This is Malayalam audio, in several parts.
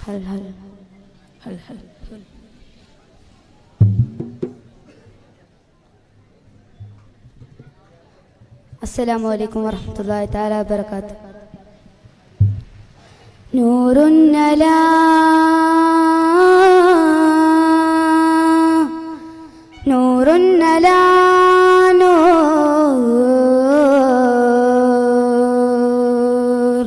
هل هل هل هل هل السلام عليكم ورحمة الله تعالى وبركاته نور على نور على نور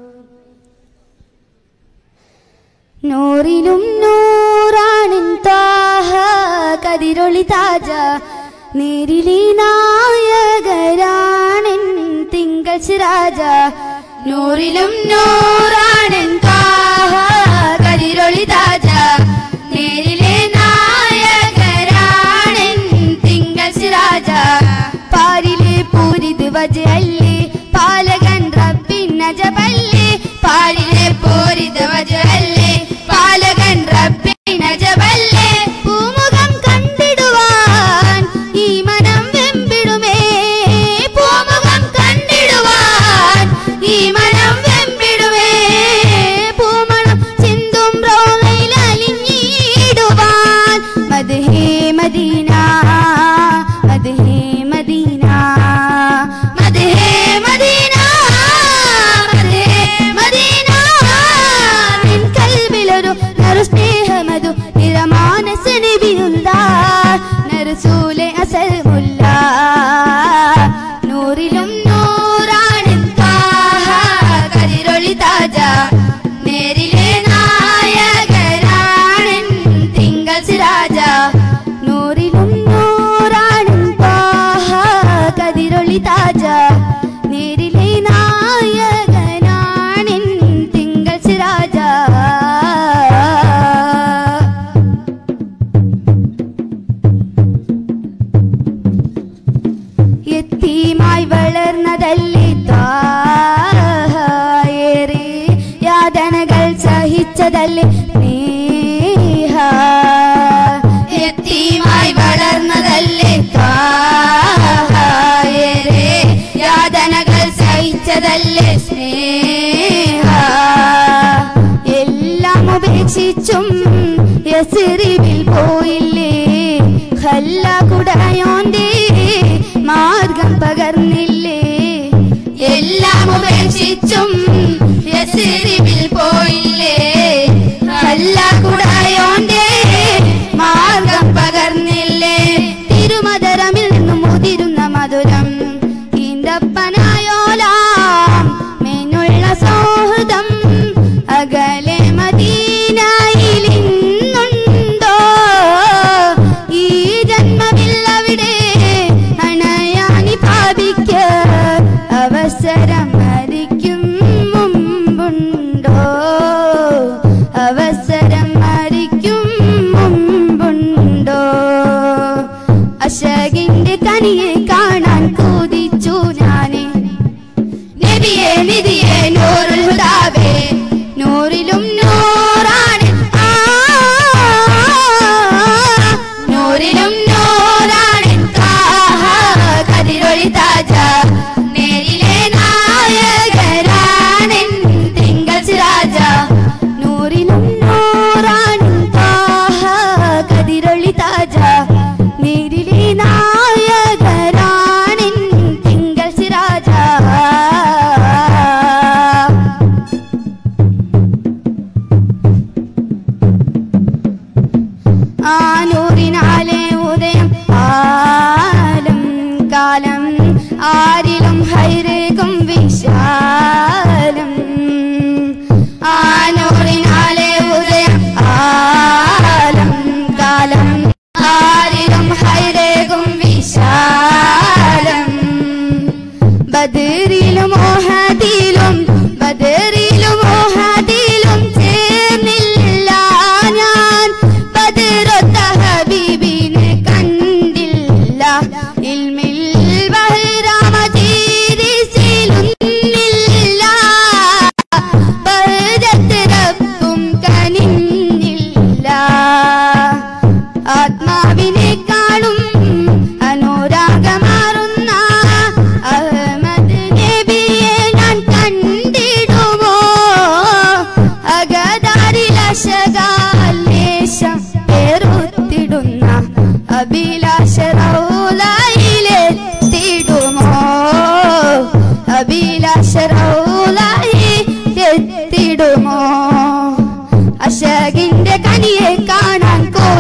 നൂറിലും നൂറാണിൻ താഹ കതിരൊളി താജ നേരിലി നായകരാണിൻ തിങ്കൾ സിരാജ നൂറിലും നൂറാണിൻ താഹ കതിരൊളി താജ നേരിലെ നായകരാണിൻ തിങ്കൾ സിരാജ പാരിലെ പൂരിത് വജല്ലേ പാലകൻ റബ്ബിൻ നജബല്ലേ പാരിലെ പൂരിത് വജല്ലേ പാലകൻ റബ്ബിൻ നജബല്ലേ പൂമുഖം കണ്ടിടുവാൻ ഈ മനം വെമ്പിടുമേ പൂമുഖം കണ്ടിടുവാൻ ഈ മനം വെമ്പിടുമേ പൂമണം ചിന്തും റോളയിൽ അലിഞ്ഞിടുവാൻ മദ്ഹേ മദീന മദ്ഹേ മദീന മദ്ഹേ മദീന മദ്ഹേ മദീന നിൻ കൽബിലൊരു നറു സ്നേഹമതു നിറമാനസ നബിയുള്ള നറസൂലെ അസൽമുല്ല നൂറിലും നൂറാണ് താഹ കതിരൊളി താജ നേരിലെ നായകരാണൻ തിങ്കൾ സിരാജ നൂറിലും നൂറാണ് താഹ കതിരൊളി താജ നേരിലെ നായകനാണിൻ തിങ്കൾ സിരാജ എത്തിയുമായി വളർന്നതല്ലേ താഹേറെ യാതനകൾ സഹിച്ചതല്ലേ സ്നേഹ എത്തിയുമായി വളർന്നതല്ലേ താഹേറെ യാതനകൾ സഹിച്ചതല്ലേ സ്നേഹ എല്ലാം ഉപേക്ഷിച്ചും യസിറിവിൽ പോയില്ലേ ഹല്ല കുടയോന്റെ മാർഗം പകർന്നില്ലേ എല്ലാം ഉപേക്ഷിച്ചും യസിറിവിൽ പോയില്ലേ ഹല്ല കുടയോന്റെ മാർഗം പകർന്നില്ലേ തിരുമധുരമിൽ നിന്നും മുതിരുന്ന മധുരം ഈന്തപ്പനായോലാം മെനുള്ള സൗഹൃദം അകലെ മദീനയിലിന്നുണ്ടോ ഈ ജന്മമില്ല അവിടെ അണയാനി ഭാവിക്ക അവസരം മരിക്കും മുമ്പുണ്ടോ അവസരം മരിക്കും മുമ്പുണ്ടോ അശകിന്റെ കനിയെ കാണാൻ കൊതിച്ചു ഞാനേ നബിയെ നിധിയെ നൂറുൽ ഹുദാവേ നൂറിലും നൂറാണ് ആ, നൂറിലും നൂറാണ് താഹ കതിരൊളി താജ നേരിലെ നായകരാണൻ തിങ്കൾ സിരാജ നൂറിലും നൂറാണ് താഹ കതിരൊളി താജ നേരിലെ നായകരാണൻ തിങ്കൾ സിരാജ ആനൂറിനാലെ ഉദയം ആലം കാലം ആരിലും ഹൈരേകും വിശാലം ആനൂറിനാലെ ഉദയം ആലം കാലം ആരിലും ഹൈരേകും വിശാലം ബദറിലും ഓഹദിലും ബദറിലും ഓഹദിലും ചേർന്നില്ല ഞാൻ ബദറൊത്ത ഹബീബിനെ കണ്ടില്ല ഇൽമിൽ ബഹ്റാമജീരിസിലുന്നില്ല ബഹ്ജത്ത് റബ്ബും കനിഞ്ഞില്ല ആത്മാവിനേക്കാളും അനുരാഗമാറുന്ന അഹമ്മദ് നബിയെ ഞാൻ കണ്ടിടുമോ അകതാരില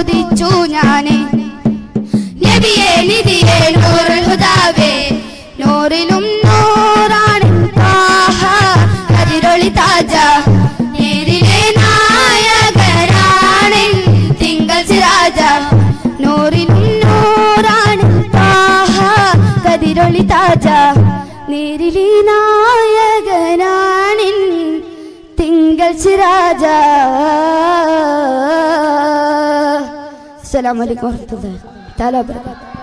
മോദിച്ചു ഞാന് നബിയെ നിധിയെ നൂറുൽ ഹുദാവേ നൂറിലും നൂറാണ് താഹ കതിരൊളി താജ നേരിലെ നായകരാണ് തിങ്കൾ സിരാജ നൂറിലും നൂറാണ് താഹ കതിരൊളി താജ നേരിലെ നായകനാണ് തിങ്കൾ സിരാജ അസ്സലാമു അലൈക്കും വറഹ്മത്തുള്ളാഹി തആല വബറകാതുഹു